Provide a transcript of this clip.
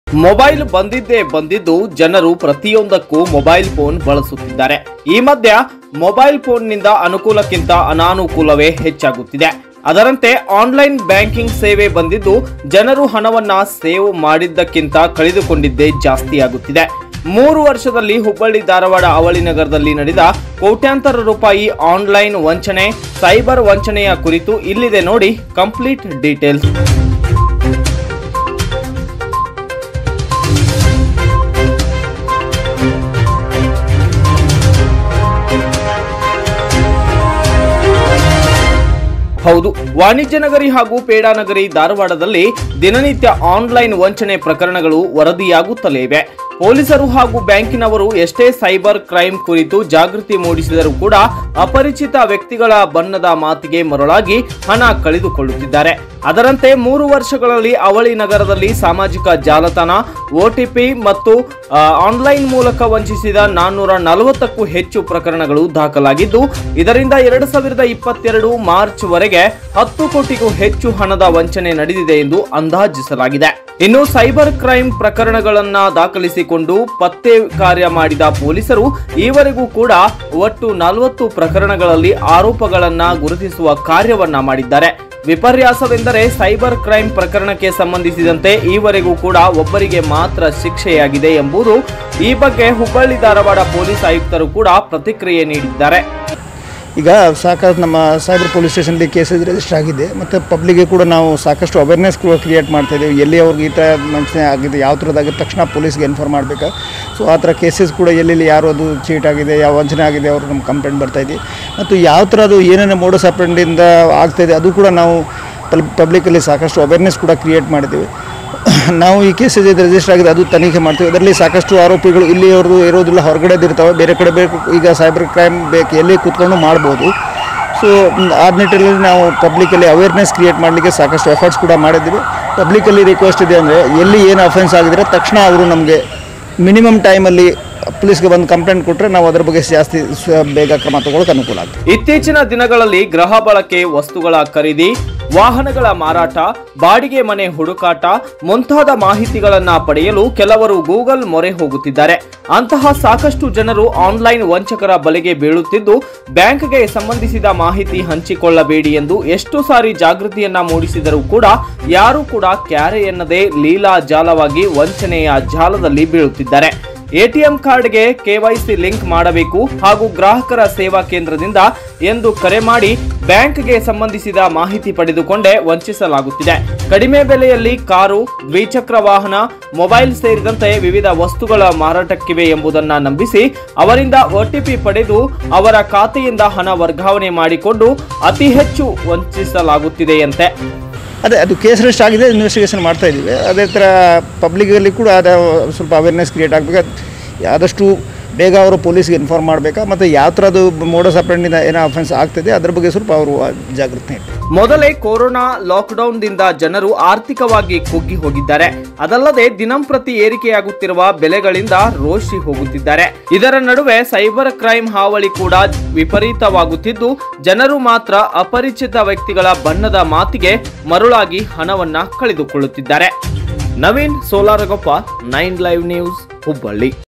Mobile ಬಂದಿದ್ದೇ ಬಂದಿದ್ದು ಜನರು ಪ್ರತಿಯೊಂದಕ್ಕೂ ಮೊಬೈಲ್ ಫೋನ್ ಬಳಸುತ್ತಿದ್ದಾರೆ ಈ ಮಧ್ಯ ಮೊಬೈಲ್ ಫೋನ್ನಿಂದ ಅನುಕೂಲಕ್ಕಿಂತ ಅನಾನುಕೂಲವೇ ಹೆಚ್ಚಾಗುತ್ತಿದೆ ಅದರಂತೆ ಆನ್ಲೈನ್ ಬ್ಯಾಂಕಿಂಗ್ ಸೇವೆ ಬಂದಿದ್ದು ಜನರು ಹಣವನ್ನ ಸೇವ್ ಮಾಡಿದ್ದಕ್ಕಿಂತ ಕಳೆದುಕೊಂಡಿದ್ದೇ ಜಾಸ್ತಿಯಾಗುತ್ತಿದೆ ಮೂರು ವರ್ಷದಲ್ಲಿ ಹುಬ್ಬಳ್ಳಿ ಧಾರವಾಡ ಅವಳಿ ನಗರದಲ್ಲಿ ನಡೆದ ಕೋಟ್ಯಾಂತರ ರೂಪಾಯಿ ಆನ್ಲೈನ್ ವಂಚನೆ ಸೈಬರ್ ವಂಚನೆಯ ಕುರಿತು ಇಲ್ಲಿದೆ ನೋಡಿ ಕಂಪ್ಲೀಟ್ ಡೀಟೇಲ್ಸ್ ಹೌದು ವಾಣಿಜ್ಯ ನಗರಿ ಹಾಗೂ ಪೇಡಾನಗರಿ ಧಾರವಾಡದಲ್ಲಿ ದಿನನಿತ್ಯ ಆನ್ಲೈನ್ ವಂಚನೆ ಪ್ರಕರಣಗಳು ವರದಿಯಾಗುತ್ತಲೇ ಇವೆ ಪೊಲೀಸರು ಹಾಗೂ ಬ್ಯಾಂಕಿನವರು ಎಷ್ಟೇ ಸೈಬರ್ ಕ್ರೈಮ್ ಕುರಿತು ಜಾಗೃತಿ ಮೂಡಿಸಿದರೂ ಕೂಡ ಅಪರಿಚಿತ ವ್ಯಕ್ತಿಗಳ ಬಣ್ಣದ ಮಾತಿಗೆ ಮರಳಾಗಿ ಹಣ ಕಳೆದುಕೊಳ್ಳುತ್ತಿದ್ದಾರೆ ಅದರಂತೆ ಮೂರು ವರ್ಷಗಳಲ್ಲಿ ಅವಳಿ ನಗರದಲ್ಲಿ ಸಾಮಾಜಿಕ ಜಾಲತಾಣ ಒಟಿಪಿ ಮತ್ತು ಆ, ಆನ್ಲೈನ್ ಮೂಲಕ ವಂಚಿಸಿದ ನಾನ್ನೂರ ನಲವತ್ತಕ್ಕೂ ಹೆಚ್ಚು ಪ್ರಕರಣಗಳು ದಾಖಲಾಗಿದ್ದು ಇದರಿಂದ ಎರಡು ಸಾವಿರದ ಇಪ್ಪತ್ತೆರಡು ಮಾರ್ಚ್ ವರೆಗೆ ಹತ್ತು ಕೋಟಿಗೂ ಹೆಚ್ಚು ಹಣದ ವಂಚನೆ ನಡೆದಿದೆ ಎಂದು ಅಂದಾಜಿಸಲಾಗಿದೆ ಇನ್ನು ಸೈಬರ್ ಕ್ರೈಮ್ ಪ್ರಕರಣಗಳನ್ನ ದಾಖಲಿಸಿಕೊಂಡು ಪತ್ತೆ ಕಾರ್ಯ ಮಾಡಿದ ಪೊಲೀಸರು ಈವರೆಗೂ ಕೂಡ ಒಟ್ಟು ನಲವತ್ತು ಪ್ರಕರಣಗಳಲ್ಲಿ ಆರೋಪಗಳನ್ನ ಗುರುತಿಸುವ ಕಾರ್ಯವನ್ನ ಮಾಡಿದ್ದಾರೆ ವಿಪರ್ಯಾಸವೆಂದರೆ ಸೈಬರ್ ಕ್ರೈಮ್ ಪ್ರಕರಣಕ್ಕೆ ಸಂಬಂಧಿಸಿದಂತೆ ಈವರೆಗೂ ಕೂಡ ಒಬ್ಬರಿಗೆ ಮಾತ್ರ ಶಿಕ್ಷೆಯಾಗಿದೆ ಎಂಬುದು ಈ ಬಗ್ಗೆ ಹುಬ್ಬಳ್ಳಿ ಧಾರವಾಡ ಪೊಲೀಸ್ ಆಯುಕ್ತರು ಕೂಡ ಪ್ರತಿಕ್ರಿಯೆ ನೀಡಿದ್ದಾರೆ ಈಗ ಸಾಕಷ್ಟು ನಮ್ಮ ಸೈಬರ್ ಪೊಲೀಸ್ ಸ್ಟೇಷನಲ್ಲಿ ಕೇಸಸ್ ರಿಜಿಸ್ಟರ್ ಆಗಿದೆ ಮತ್ತು ಪಬ್ಲಿಕ್ಗೆ ಕೂಡ ನಾವು ಸಾಕಷ್ಟು ಅವೇರ್ನೆಸ್ ಕೂಡ ಕ್ರಿಯೇಟ್ ಮಾಡ್ತಾ ಇದ್ದೀವಿ ಎಲ್ಲಿ ಅವ್ರಿಗೆ ಈ ಥರ ವಂಚನೆ ಆಗಿದೆ ಯಾವ ಥರದಾಗಿದ್ದ ತಕ್ಷಣ ಪೊಲೀಸ್ಗೆ ಇನ್ಫಾರ್ಮ್ ಮಾಡಬೇಕು ಸೊ ಆ ಥರ ಕೇಸಸ್ ಕೂಡ ಎಲ್ಲೆಲ್ಲಿ ಯಾರು ಅದು ಚೀಟ್ ಆಗಿದೆ ಯಾವ ವಂಚನೆ ಆಗಿದೆ ಅವ್ರಿಗೆ ನಮ್ಮ ಕಂಪ್ಲೇಂಟ್ ಬರ್ತಾ ಇದೆ ಮತ್ತು ಯಾವ ಥರ ಅದು ಏನೇನು ಮೋಡಸ್ ಅಪ್ರೆಂಡಿಂದ ಆಗ್ತಾಯಿದೆ ಅದು ಕೂಡ ನಾವು ಪಲ್ ಪಬ್ಲಿಕಲ್ಲಿ ಸಾಕಷ್ಟು ಅವೇರ್ನೆಸ್ ಕೂಡ ಕ್ರಿಯೇಟ್ ಮಾಡಿದ್ದೀವಿ ನಾವು ಈ ಕೇಸಸ್ ಇದು ರಿಜಿಸ್ಟರ್ ಆಗಿದೆ ಅದು ತನಿಖೆ ಮಾಡ್ತೀವಿ ಅದರಲ್ಲಿ ಸಾಕಷ್ಟು ಆರೋಪಿಗಳು ಇಲ್ಲಿ ಅವ್ರದ್ದು ಇರೋದಿಲ್ಲ ಹೊರಗಡೆದು ಇರ್ತಾವೆ ಬೇರೆ ಕಡೆ ಬೇಕು ಈಗ ಸೈಬರ್ ಕ್ರೈಮ್ ಬೇಕು ಎಲ್ಲಿ ಕೂತ್ಕೊಂಡು ಮಾಡ್ಬೋದು ಸೊ ಆ ನಿಟ್ಟಿನಲ್ಲಿ ನಾವು ಪಬ್ಲಿಕಲ್ಲಿ ಅವೇರ್ನೆಸ್ ಕ್ರಿಯೇಟ್ ಮಾಡಲಿಕ್ಕೆ ಸಾಕಷ್ಟು ಎಫರ್ಟ್ಸ್ ಕೂಡ ಮಾಡಿದ್ದೀವಿ ಪಬ್ಲಿಕಲ್ಲಿ ರಿಕ್ವೆಸ್ಟ್ ಇದೆ ಅಂದರೆ ಎಲ್ಲಿ ಏನು ಅಫೆನ್ಸ್ ಆಗಿದ್ರೆ ತಕ್ಷಣ ಅವರು ನಮಗೆ ಮಿನಿಮಮ್ ಟೈಮಲ್ಲಿ ಪೊಲೀಸ್ಗೆ ಬಂದು ಕಂಪ್ಲೇಂಟ್ ಕೊಟ್ಟರೆ ನಾವು ಅದ್ರ ಬಗ್ಗೆ ಜಾಸ್ತಿ ಸ್ವ- ಬೇಗ ಕ್ರಮ ತಗೊಳ್ಳೋಕೆ ಅನುಕೂಲ ಆಗ್ತದೆ ಇತ್ತೀಚಿನ ದಿನಗಳಲ್ಲಿ ಗೃಹ ಬಳಕೆ ವಸ್ತುಗಳ ಖರೀದಿ ವಾಹನಗಳ ಮಾರಾಟ ಬಾಡಿಗೆ ಮನೆ ಹುಡುಕಾಟ ಮುಂತಾದ ಮಾಹಿತಿಗಳನ್ನ ಪಡೆಯಲು ಕೆಲವರು ಗೂಗಲ್ ಮೊರೆ ಹೋಗುತ್ತಿದ್ದಾರೆ ಅಂತಹ ಸಾಕಷ್ಟು ಜನರು ಆನ್ಲೈನ್ ವಂಚಕರ ಬಲೆಗೆ ಬೀಳುತ್ತಿದ್ದು ಬ್ಯಾಂಕ್ಗೆ ಸಂಬಂಧಿಸಿದ ಮಾಹಿತಿ ಹಂಚಿಕೊಳ್ಳಬೇಡಿ ಎಂದು ಎಷ್ಟು ಸಾರಿ ಜಾಗೃತಿಯನ್ನ ಮೂಡಿಸಿದರೂ ಕೂಡ ಯಾರೂ ಕೂಡ ಕ್ಯಾರೆ ಎನ್ನದೇ ಲೀಲಾ ಜಾಲವಾಗಿ ವಂಚನೆಯ ಜಾಲದಲ್ಲಿ ಬೀಳುತ್ತಿದ್ದಾರೆ ಎಟಿಎಂ ಕಾರ್ಡ್ಗೆ ಕೆವೈಸಿ ಲಿಂಕ್ ಮಾಡಬೇಕು ಹಾಗೂ ಗ್ರಾಹಕರ ಸೇವಾ ಕೇಂದ್ರದಿಂದ ಎಂದು ಕರೆ ಮಾಡಿ ಬ್ಯಾಂಕ್ಗೆ ಸಂಬಂಧಿಸಿದ ಮಾಹಿತಿ ಪಡೆದುಕೊಂಡೇ ವಂಚಿಸಲಾಗುತ್ತಿದೆ ಕಡಿಮೆ ಬೆಲೆಯಲ್ಲಿ ಕಾರು ದ್ವಿಚಕ್ರ ವಾಹನ ಮೊಬೈಲ್ ಸೇರಿದಂತೆ ವಿವಿಧ ವಸ್ತುಗಳ ಮಾರಾಟಕ್ಕಿವೆ ಎಂಬುದನ್ನ ನಂಬಿಸಿ ಅವರಿಂದ ಒಟಿಪಿ ಪಡೆದು ಅವರ ಖಾತೆಯಿಂದ ಹಣ ವರ್ಗಾವಣೆ ಮಾಡಿಕೊಂಡು ಅತಿ ಹೆಚ್ಚು ವಂಚಿಸಲಾಗುತ್ತಿದೆಯಂತೆ ಅದೇ ಅದು ಕೇಸ್ ರಿಜಿಸ್ಟರ್ ಆಗಿದೆ ಇನ್ವೆಸ್ಟಿಗೇಷನ್ ಮಾಡ್ತಾ ಇದ್ದೀವಿ ಅದೇ ಥರ ಪಬ್ಲಿಕಲ್ಲಿ ಕೂಡ ಅದು ಸ್ವಲ್ಪ ಅವೇರ್ನೆಸ್ ಕ್ರಿಯೇಟ್ ಆಗಬೇಕು ಆದಷ್ಟು ಬೇಗ ಅವರು ಪೊಲೀಸ್ಗೆ ಇನ್ಫಾರ್ಮ್ ಮಾಡಬೇಕಾ ಮತ್ತು ಯಾವ ಥರದ್ದು ಮೋಡಸ್ ಅಪ್ರೆಂಡಿಂದ ಏನೋ ಅಫೆನ್ಸ್ ಆಗ್ತಿದೆ ಅದ್ರ ಬಗ್ಗೆ ಸ್ವಲ್ಪ ಅವರು ಜಾಗೃತಿ ಇರ್ಬೇಕು. ಮೊದಲೇ ಕೊರೋನಾ ಲಾಕ್ಡೌನ್ದಿಂದ ಜನರು ಆರ್ಥಿಕವಾಗಿ ಕುಗ್ಗಿ ಹೋಗಿದ್ದಾರೆ ಅದಲ್ಲದೆ ದಿನಂಪ್ರತಿ ಏರಿಕೆಯಾಗುತ್ತಿರುವ ಬೆಲೆಗಳಿಂದ ರೋಷಿ ಹೋಗುತ್ತಿದ್ದಾರೆ ಇದರ ನಡುವೆ ಸೈಬರ್ ಕ್ರೈಮ್ ಹಾವಳಿ ಕೂಡ ವಿಪರೀತವಾಗುತ್ತಿದ್ದು ಜನರು ಮಾತ್ರ ಅಪರಿಚಿತ ವ್ಯಕ್ತಿಗಳ ಬಣ್ಣದ ಮಾತಿಗೆ ಮರುಳಾಗಿ ಹಣವನ್ನ ಕಳೆದುಕೊಳ್ಳುತ್ತಿದ್ದಾರೆ Naveen Solaragoppa nine live news Hubballi